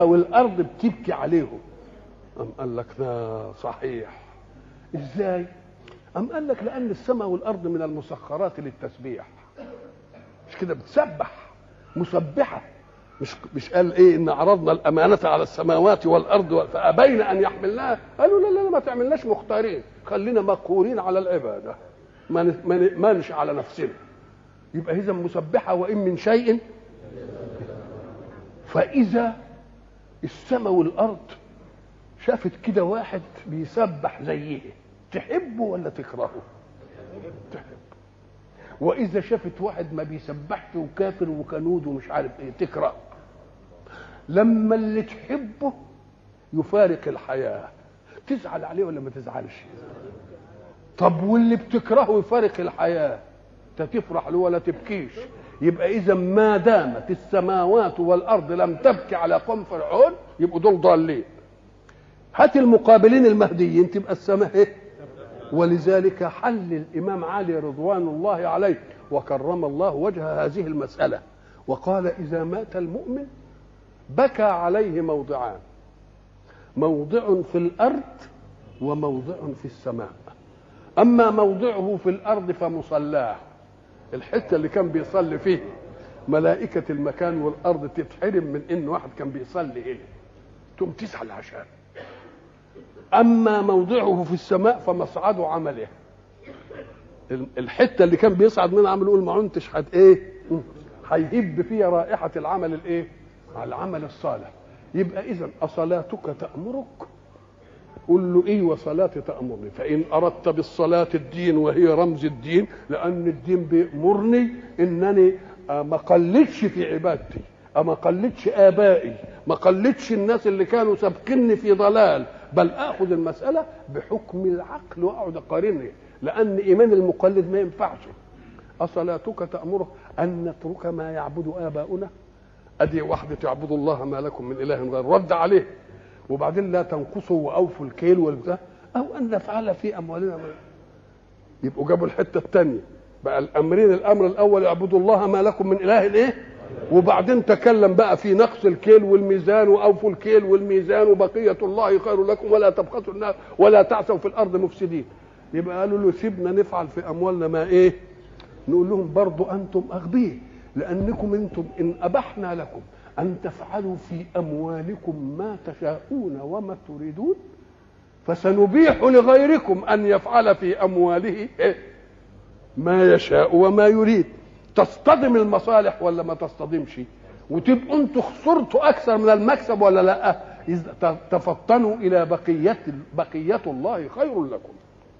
والارض بتبكي عليهم أم قال لك لا صحيح ازاي أم قال لك لأن السماء والأرض من المسخرات للتسبيح مش كده بتسبح مسبحة مش مش قال ايه ان عرضنا الامانه على السماوات والارض فابين ان يحملناها قالوا لا لا, لا ما تعملناش مختارين خلينا مقهورين على العباده ما ن- ما ن- ما نش على نفسنا يبقى اذا مسبحه وان من شيء فاذا السماء والارض شافت كده واحد بيسبح زيه تحبه ولا تكرهه تحب واذا شافت واحد ما بيسبحش وكافر وكنود ومش عارف ايه تكره لما اللي تحبه يفارق الحياه تزعل عليه ولا ما تزعلش طب واللي بتكرهه يفارق الحياه انت تفرح له ولا تبكيش يبقى اذا ما دامت السماوات والارض لم تبكي على قوم فرعون يبقوا دول ضالين هات المقابلين المهديين تبقى السماء ايه ولذلك حل الامام علي رضوان الله عليه وكرم الله وجه هذه المساله وقال اذا مات المؤمن بكى عليه موضعان موضع في الارض وموضع في السماء اما موضعه في الارض فمصلاه الحته اللي كان بيصلي فيه ملائكه المكان والارض تتحرم من ان واحد كان بيصلي هنا تقوم تزعل عشان اما موضعه في السماء فمصعد عمله الحته اللي كان بيصعد منها عمل يقول ما عنتش هت ايه هيهب فيها رائحه العمل الايه على العمل الصالح يبقى اذا اصلاتك تامرك قل له ايه وصلاتي تامرني فان اردت بالصلاه الدين وهي رمز الدين لان الدين بيامرني انني ما قلدش في عبادتي ما قلدش ابائي ما قلدش الناس اللي كانوا سابقني في ضلال بل اخذ المساله بحكم العقل واقعد اقارنها لان ايمان المقلد ما ينفعش اصلاتك تامرك ان نترك ما يعبد اباؤنا ادي واحده تعبدوا الله ما لكم من اله غير رد عليه وبعدين لا تنقصوا واوفوا الكيل والبتاع او ان نفعل في اموالنا ما يبقوا جابوا الحته الثانيه بقى الامرين الامر الاول اعبدوا الله ما لكم من اله ايه وبعدين تكلم بقى في نقص الكيل والميزان واوفوا الكيل والميزان وبقيه الله خير لكم ولا تبخسوا الناس ولا تعثوا في الارض مفسدين يبقى قالوا له سيبنا نفعل في اموالنا ما ايه نقول لهم برضو انتم اغبياء لانكم انتم ان ابحنا لكم ان تفعلوا في اموالكم ما تشاءون وما تريدون فسنبيح لغيركم ان يفعل في امواله إيه؟ ما يشاء وما يريد تصطدم المصالح ولا ما تصطدمش وتبقوا انتوا خسرتوا اكثر من المكسب ولا لا إذ تفطنوا الى بقيه بقيه الله خير لكم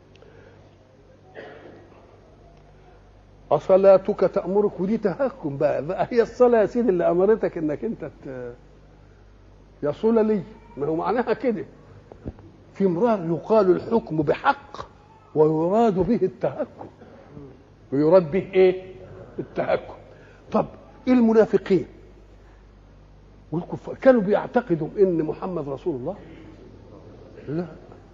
أصلاتك تأمرك ودي تهكم بقى, بقى هي الصلاة يا سيدي اللي أمرتك إنك أنت ت... يصول لي ما هو معناها كده في مرار يقال الحكم بحق ويراد به التهكم ويراد به ايه التهكم طب إيه المنافقين والكفار كانوا بيعتقدوا ان محمد رسول الله لا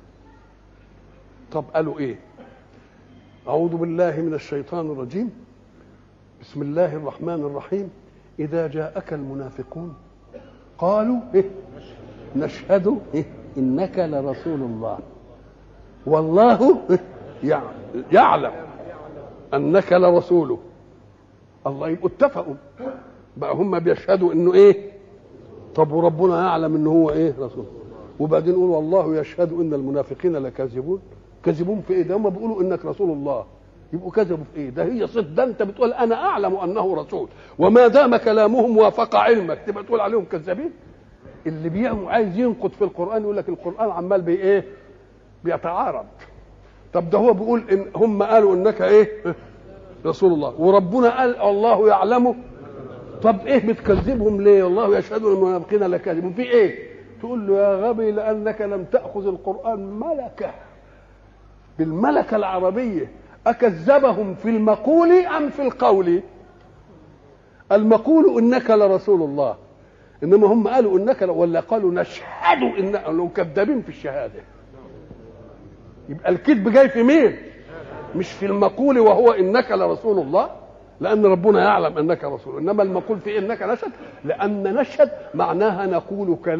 طب قالوا ايه أعوذ بالله من الشيطان الرجيم بسم الله الرحمن الرحيم إذا جاءك المنافقون قالوا إيه؟ نشهد إيه؟ إنك لرسول الله والله إيه؟ يعلم أنك لرسوله الله يبقوا اتفقوا بقى هم بيشهدوا إنه إيه طب وربنا يعلم إنه هو إيه رسول وبعدين يقول والله يشهد إن المنافقين لكاذبون كذبون في ايه ده هم بيقولوا انك رسول الله يبقوا كذبوا في ايه ده هي صدق ده انت بتقول انا اعلم انه رسول وما دام كلامهم وافق علمك تبقى تقول عليهم كذابين اللي بيعمل عايز ينقد في القران يقول لك القران عمال بي ايه بيتعارض طب ده هو بيقول ان هم قالوا انك ايه رسول الله وربنا قال الله يعلمه طب ايه بتكذبهم ليه والله يشهد ان المنافقين لكاذبون في ايه تقول له يا غبي لانك لم تاخذ القران ملكه بالملكة العربية أكذبهم في المقول أم في القول المقول إنك لرسول الله إنما هم قالوا إنك ولا قالوا نشهد إن كذابين في الشهادة يبقى الكذب جاي في مين مش في المقول وهو إنك لرسول الله لأن ربنا يعلم أنك رسول إنما المقول في إنك نشهد لأن نشهد معناها نقول كلام